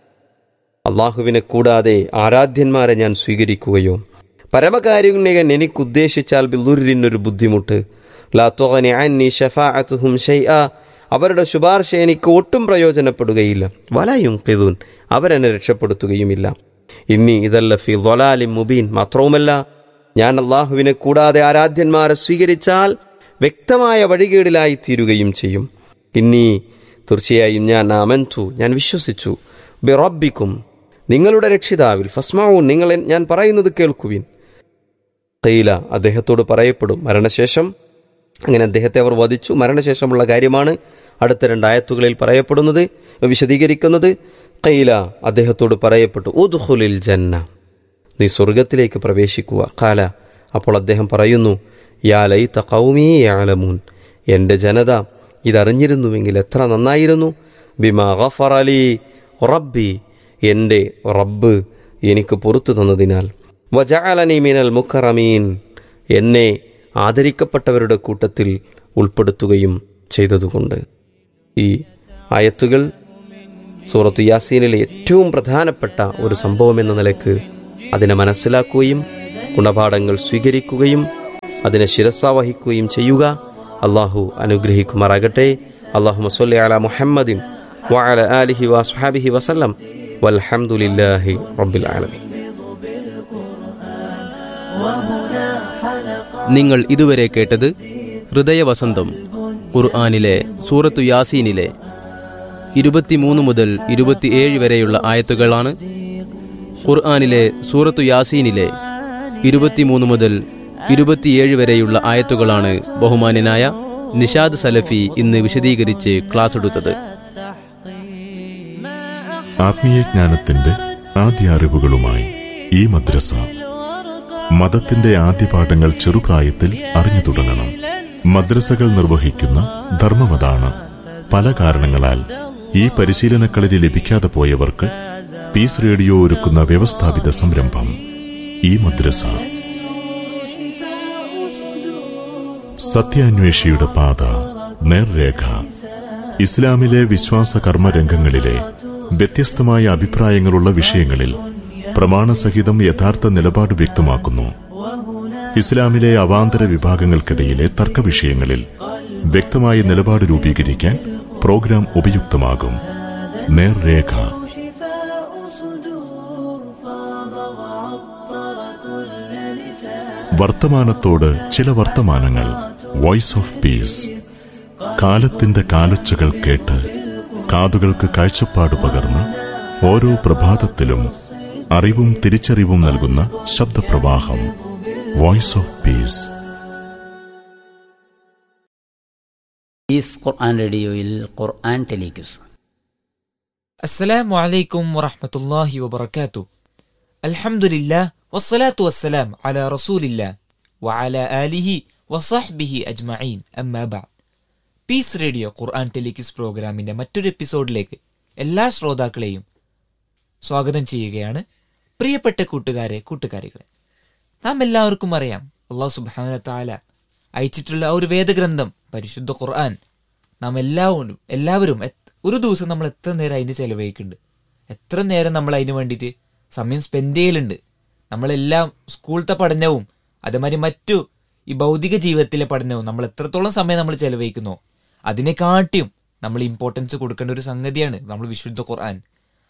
അള്ളാഹുവിനെ കൂടാതെ ആരാധ്യന്മാരെ ഞാൻ സ്വീകരിക്കുകയോ പരമകാരുണ്യകൻ എനിക്കുദ്ദേശിച്ചാൽ ബിദുരിനൊരു ബുദ്ധിമുട്ട് ലാ തുഗ്നി അന്നി ഷഫാഅത്തുഹും ഷൈഅ അവരുടെ ശുപാർശ എനിക്ക് ഒട്ടും പ്രയോജനപ്പെടുകയില്ല വലയും കിതുൻ അവരെന്നെ രക്ഷപ്പെടുത്തുകയുമില്ല ഇനി ഇതല്ല ഫി ദ്വലാലി മുബീൻ മാത്രവുമല്ല ഞാൻ അള്ളാഹുവിനെ കൂടാതെ ആരാധ്യന്മാരെ സ്വീകരിച്ചാൽ വ്യക്തമായ വഴികേടിലായി തീരുകയും ചെയ്യും ഇനി തീർച്ചയായും ഞാൻ അമൻതു ഞാൻ വിശ്വസിച്ചു ബിറബിക്കും നിങ്ങളുടെ രക്ഷിതാവിൽ ഫസ്മാവൂൻ നിങ്ങൾ എൻ- ഞാൻ പറയുന്നത് കേൾക്കുവിൻ കയ്യില അദ്ദേഹത്തോട് പറയപ്പെടും മരണശേഷം അങ്ങനെ അദ്ദേഹത്തെ അവർ വധിച്ചു മരണശേഷമുള്ള കാര്യമാണ് അടുത്ത രണ്ടായത്തുകളിൽ പറയപ്പെടുന്നത് വിശദീകരിക്കുന്നത് കയ്യില അദ്ദേഹത്തോട് പറയപ്പെട്ടു ഉദ്ഹുലിൽ ജന്ന നീ സ്വർഗത്തിലേക്ക് പ്രവേശിക്കുക കാല അപ്പോൾ അദ്ദേഹം പറയുന്നു യാ ലൈത കൗമീ യാലമൂൻ എൻ്റെ ജനത ഇതറിഞ്ഞിരുന്നുവെങ്കിൽ എത്ര നന്നായിരുന്നു ബിമാ ഗഫറലി റബ്ബി എൻ്റെ റബ്ബ് എനിക്ക് പുറത്തു തന്നതിനാൽ വജഅലനി മിനൽ മുക്കറമീൻ എന്നെ ആദരിക്കപ്പെട്ടവരുടെ കൂട്ടത്തിൽ ഉൾപ്പെടുത്തുകയും ചെയ്തതുകൊണ്ട് ഈ ആയത്തുകൾ സൂറത്തു യാസീനിലെ ഏറ്റവും പ്രധാനപ്പെട്ട ഒരു സംഭവം എന്ന നിലക്ക് അതിനെ മനസ്സിലാക്കുകയും ഗുണപാഠങ്ങൾ സ്വീകരിക്കുകയും അതിനെ ശിരസാവഹിക്കുകയും ചെയ്യുക അള്ളാഹു അനുഗ്രഹിക്കുമാറാകട്ടെ അള്ളാഹു മസ്വല്ലി അല മുഹമ്മദിൻ വഅല ആലിഹി വസ്ഹാബിഹി വസല്ലം വൽഹംദുലില്ലാഹി റബ്ബിൽ ആലമീൻ നിങ്ങൾ ഇതുവരെ കേട്ടത് ഹൃദയവസന്തം ഖുർആാനിലെ സൂറത്തു യാസീനിലെ ഇരുപത്തിമൂന്ന് മുതൽ ഇരുപത്തിയേഴ് വരെയുള്ള ആയത്തുകളാണ് ഖുർആാനിലെ സൂറത്തു യാസീനിലെ ഇരുപത്തിമൂന്ന് മുതൽ ഇരുപത്തിയേഴ് വരെയുള്ള ആയത്തുകളാണ് ബഹുമാന്യനായ നിഷാദ് സലഫി ഇന്ന് വിശദീകരിച്ച് ക്ലാസ് എടുത്തത് ആത്മീയജ്ഞാനത്തിന്റെ ആദ്യ അറിവുകളുമായി ഈ മദ്രസ മതത്തിന്റെ ആദ്യ പാഠങ്ങൾ ചെറുപ്രായത്തിൽ അറിഞ്ഞു തുടങ്ങണം മദ്രസകൾ നിർവഹിക്കുന്ന ധർമ്മമതാണ് പല കാരണങ്ങളാൽ ഈ പരിശീലനക്കളരി ലഭിക്കാതെ പോയവർക്ക് പീസ് റേഡിയോ ഒരുക്കുന്ന വ്യവസ്ഥാപിത സംരംഭം ഈ മദ്രസ സത്യാന്വേഷിയുടെ പാത നേർരേഖ ഇസ്ലാമിലെ വിശ്വാസ കർമ്മ രംഗങ്ങളിലെ വ്യത്യസ്തമായ അഭിപ്രായങ്ങളുള്ള വിഷയങ്ങളിൽ പ്രമാണസഹിതം യഥാർത്ഥ നിലപാട് വ്യക്തമാക്കുന്നു ഇസ്ലാമിലെ അവാന്തര വിഭാഗങ്ങൾക്കിടയിലെ തർക്ക വിഷയങ്ങളിൽ വ്യക്തമായ നിലപാട് രൂപീകരിക്കാൻ പ്രോഗ്രാം ഉപയുക്തമാകും നേർരേഖ വർത്തമാനത്തോട് ചില വർത്തമാനങ്ങൾ വോയിസ് ഓഫ് പീസ് കാലത്തിന്റെ കാലൊച്ചകൾ കേട്ട് കാതുകൾക്ക് കാഴ്ചപ്പാട് പകർന്ന് ഓരോ പ്രഭാതത്തിലും അറിവും തിരിച്ചറിവും നൽകുന്ന ശബ്ദപ്രവാഹം voice of peace is Quran റേഡിയോയിൽ ഖുർആൻ ടെലിക്യൂസ് السلام عليكم ورحمة الله وبركاته الحمد لله والصلاة والسلام على رسول الله وعلى آله وصحبه أجمعين أما بعد പീസ് റേഡിയോ ഖുർആൻ ടെലിക്യൂസ് പ്രോഗ്രാമിന്റെ മറ്റൊരു എപ്പിസോഡിലേക്ക് എല്ലാ ശ്രോതാക്കളെയും സ്വാഗതം ചെയ്യുകയാണ് പ്രിയപ്പെട്ട കൂട്ടുകാരെ കൂട്ടുകാരികളെ നാം എല്ലാവർക്കും അറിയാം അള്ളാഹു സുബാന താല അയച്ചിട്ടുള്ള ആ ഒരു വേദഗ്രന്ഥം പരിശുദ്ധ ഖുർആൻ നാം എല്ലാവരും എല്ലാവരും എത്- ഒരു ദിവസം നമ്മൾ എത്ര നേരം അതിന് ചെലവഴിക്കുന്നുണ്ട് എത്ര നേരം നമ്മൾ അതിന് വേണ്ടിയിട്ട് സമയം സ്പെൻഡ് ചെയ്യലുണ്ട് നമ്മളെല്ലാം സ്കൂളത്തെ പഠനവും അതേമാതിരി മറ്റു ഈ ഭൗതിക ജീവിതത്തിലെ പഠനവും നമ്മൾ എത്രത്തോളം സമയം നമ്മൾ ചെലവഴിക്കുന്നോ അതിനെക്കാട്ടിയും നമ്മൾ ഇമ്പോർട്ടൻസ് കൊടുക്കേണ്ട ഒരു സംഗതിയാണ് നമ്മൾ വിശുദ്ധ ഖുർആൻ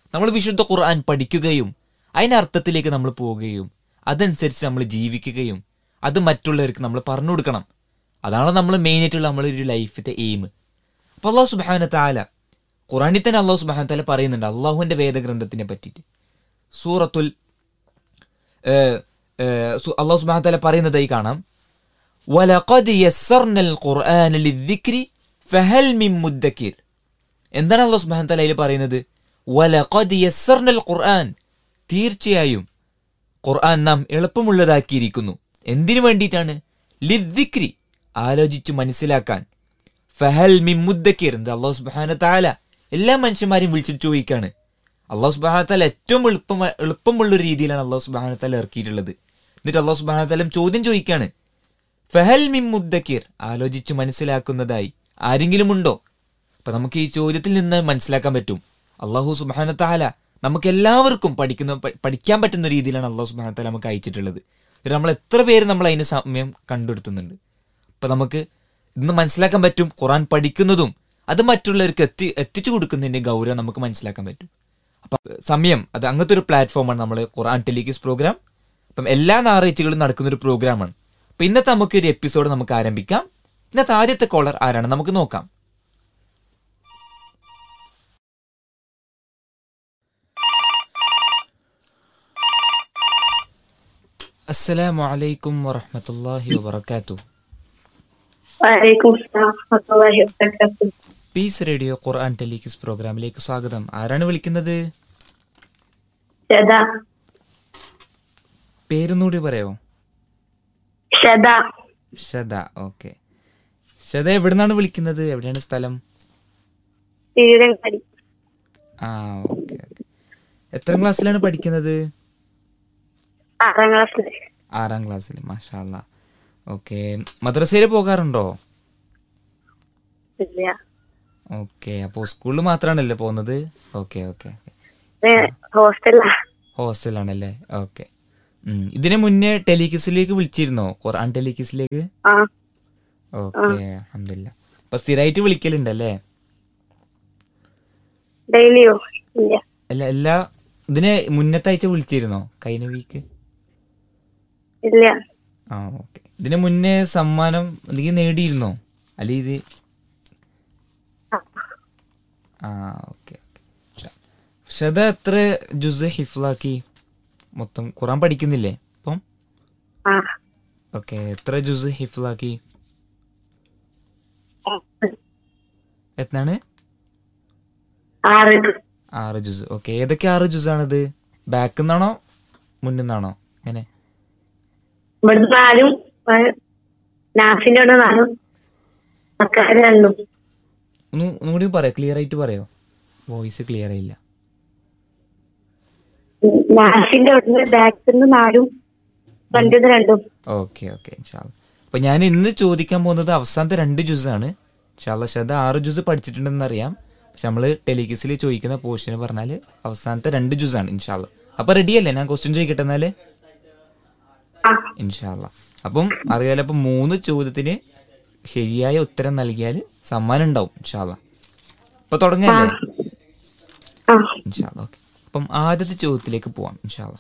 നമ്മൾ വിശുദ്ധ ഖുർആൻ പഠിക്കുകയും അതിനർത്ഥത്തിലേക്ക് നമ്മൾ പോവുകയും അതനുസരിച്ച് നമ്മൾ ജീവിക്കുകയും അത് മറ്റുള്ളവർക്ക് നമ്മൾ പറഞ്ഞു കൊടുക്കണം അതാണ് നമ്മൾ മെയിനായിട്ടുള്ള നമ്മളൊരു ലൈഫിന്റെ എയിം അപ്പോൾ അള്ളാഹു സുബാന താല ഖുറാനിൽ തന്നെ അള്ളാഹു സുബാന താല പറയുന്നുണ്ട് അള്ളാഹുവിന്റെ വേദഗ്രന്ഥത്തിനെ പറ്റിയിട്ട് സൂറത്തുൽ ഏഹ്, ഏഹ്, സു- അള്ളാഹു സുബാന താല പറയുന്നതായി കാണാം وَلَقَدْ يَسَّرْنَا الْقُرْآنَ لِلذِّكْرِ فَهَلْ مِن مُدَّكِرٍ എന്താണ് അള്ളാഹു സുബ്ഹാനഹു വ തആല അതിൽ പറയുന്നത് വലഖദ് യസ്സർനൽ ഖുർആൻ തീർച്ചയായും ഖുർആൻ നാം എളുപ്പമുള്ളതാക്കിയിരിക്കുന്നു എന്തിനു വേണ്ടിയിട്ടാണ് ലിദ്ദിക്രി ആലോചിച്ചു മനസ്സിലാക്കാൻ ഫഹൽ മിൻ മുദ്ദക്കിർ എന്താ അള്ളാഹു സുബ്ഹാനഹു വ തആല എല്ലാ മനുഷ്യന്മാരെയും വിളിച്ചിട്ട് ചോദിക്കാണ് അള്ളാഹു സുബ്ഹാനഹു വ തആല ഏറ്റവും എളുപ്പം എളുപ്പമുള്ള ഒരു രീതിയിലാണ് അള്ളാഹു സുബ്ഹാനഹു വ തആല ഇറക്കിയിട്ടുള്ളത് എന്നിട്ട് അള്ളാഹു സുബ്ഹാനഹു വ തആല ചോദ്യം ചോദിക്കാണ് ഫഹൽ മിൻ മുദ്ദക്കിർ ആലോചിച്ചു മനസ്സിലാക്കുന്നതായി ആരെങ്കിലും ഉണ്ടോ അപ്പൊ നമുക്ക് ഈ ചോദ്യത്തിൽ നിന്ന് മനസ്സിലാക്കാൻ പറ്റും അള്ളാഹു സുബാന താല നമുക്ക് എല്ലാവർക്കും പഠിക്കുന്ന പ- പഠിക്കാൻ പറ്റുന്ന രീതിയിലാണ് അള്ളാഹു സുബാന താല നമുക്ക് അയച്ചിട്ടുള്ളത് ഇത് നമ്മൾ എത്ര പേര് നമ്മൾ അതിന് സമയം കണ്ടെടുത്തുന്നുണ്ട് അപ്പൊ നമുക്ക് ഇന്ന് മനസ്സിലാക്കാൻ പറ്റും ഖുറാൻ പഠിക്കുന്നതും അത് മറ്റുള്ളവർക്ക് എത്തി എത്തിച്ചു കൊടുക്കുന്നതിന്റെ ഗൗരവം നമുക്ക് മനസ്സിലാക്കാൻ പറ്റും അപ്പൊ സമയം അത് അങ്ങനത്തെ ഒരു പ്ലാറ്റ്ഫോമാണ് നമ്മൾ ഖുറാൻ ടെലിക്യൂസ് പ്രോഗ്രാം അപ്പം എല്ലാ ഞായറാഴ്ചകളും നടക്കുന്ന ഒരു പ്രോഗ്രാമാണ് അപ്പൊ ഇന്നത്തെ നമുക്ക് ഒരു എപ്പിസോഡ് നമുക്ക് ആരംഭിക്കാം ഇന്നത്തെ ആദ്യത്തെ കോളർ ആരാണ് നമുക്ക് നോക്കാം അസ്സലാമു അലൈക്കും വറഹ്മത്തുള്ളാഹി വബറകാത്തു വലൈക്കും അസ്സലാം വറഹ്മത്തുള്ളാഹി വബറകാതുഹു പീസ് റേഡിയോ ഖുർആൻ ടെലിക്യൂസ് പ്രോഗ്രാമിലേക്ക് സ്വാഗതം ആരാണ് വിളിക്കുന്നത് ഷദ പേരൊന്നുകൂടി പറയോ ഷദ ഷദ ഓക്കെ ഷദ എവിടുന്നാണ് വിളിക്കുന്നത് എവിടെയാണ് സ്ഥലം തിരുരങ്ങാടി ആ ഓക്കെ ഓക്കെ എത്ര ക്ലാസ്സിലാണ് പഠിക്കുന്നത് ആറാം ക്ലാസ്സില് ആറാം ക്ലാസ്സിൽ മാഷാ ഓക്കെ മദ്രസയിൽ പോകാറുണ്ടോ ഇല്ല ഓക്കെ അപ്പോൾ സ്കൂളിൽ മാത്രമാണല്ലേ പോകുന്നത് ഓക്കെ ഓക്കെ ഹോസ്റ്റലാ ഹോസ്റ്റലാണല്ലേ ഓക്കെ ഇതിന് മുന്നേ ടെലിക്കിസിലേക്ക് വിളിച്ചിരുന്നോ ഖുർആൻ ടെലിക്കിസിലേക്ക് ആ ഓക്കെ അഹമ്മദില്ല അപ്പൊ സ്ഥിരമായിട്ട് വിളിക്കലുണ്ടല്ലേ ഡെയിലിയോ ഇല്ല അല്ല എല്ലാ ഇതിന് മുന്നത്തെ ആഴ്ച വിളിച്ചിരുന്നോ കഴിഞ്ഞ വീക്ക് ഇല്ല ആ ഓക്കെ ഇതിന് മുന്നേ സമ്മാനം എന്തെങ്കിലും നേടിയിരുന്നോ അല്ല ഇത് ആ ഓക്കെ പക്ഷെ അത് എത്ര ജുസ് ഹിഫ്ലാക്കി മൊത്തം ഖുറാൻ പഠിക്കുന്നില്ലേ അപ്പം ആ ഓക്കെ എത്ര ജുസ് ഹിഫ്ലാക്കി എത്താണ് ആറ് ആറ് ജുസ് ഓക്കെ ഏതൊക്കെ ആറ് ജുസ് ആണിത് ബാക്കിൽ നിന്നാണോ മുന്നിൽ നിന്നാണോ എങ്ങനെ ഇവിടുന്ന് നാലും ഏഹ്, നാഫിന്റെ അവിടെ നാലും മക്കാര് രണ്ടും ഒന്ന് ഒന്നുകൂടി പറയാം ക്ലിയർ ആയിട്ട് പറയോ വോയിസ് ക്ലിയർ ആയില്ല നാഫിന്റെ അവിടുന്ന് ബാക്കിൽ നിന്ന് നാലും ഫ്രണ്ടിൽ നിന്ന് രണ്ടും ഓക്കെ ഓക്കെ ഇൻഷാല്ല അപ്പൊ ഞാൻ ഇന്ന് ചോദിക്കാൻ പോകുന്നത് അവസാനത്തെ രണ്ട് ജ്യൂസ് ആണ് ഇൻഷാല്ല ശത ആറ് ജ്യൂസ് പഠിച്ചിട്ടുണ്ടെന്ന് അറിയാം പക്ഷെ നമ്മള് ടെലിക്കിസിൽ ചോദിക്കുന്ന പോർഷന് പറഞ്ഞാല് അവസാനത്തെ രണ്ട് ജ്യൂസ് ആണ് ഇൻഷാല്ല അപ്പൊ റെഡി അല്ലേ ഞാൻ ക്വസ്റ്റ്യൻ ചോദിക്കട്ടെ എന്നാല് ആ ഇൻഷാല്ല അപ്പം അറിയാലോ അപ്പൊ മൂന്ന് ചോദ്യത്തിന് ശരിയായ ഉത്തരം നൽകിയാൽ സമ്മാനം ഉണ്ടാവും ഇൻഷാല്ല അപ്പൊ തുടങ്ങല്ലേ ആ ഇൻഷാല്ല ഓക്കെ അപ്പം ആദ്യത്തെ ചോദ്യത്തിലേക്ക് പോവാം ഇൻഷാല്ല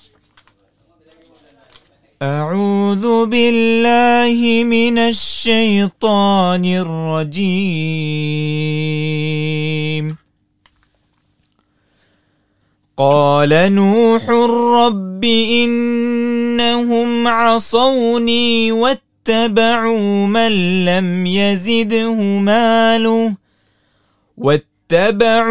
أعوذ بالله من الشيطان الرجيم قال نوح رب إنهم عصوني واتبعوا من لم يزده ماله واتبعوا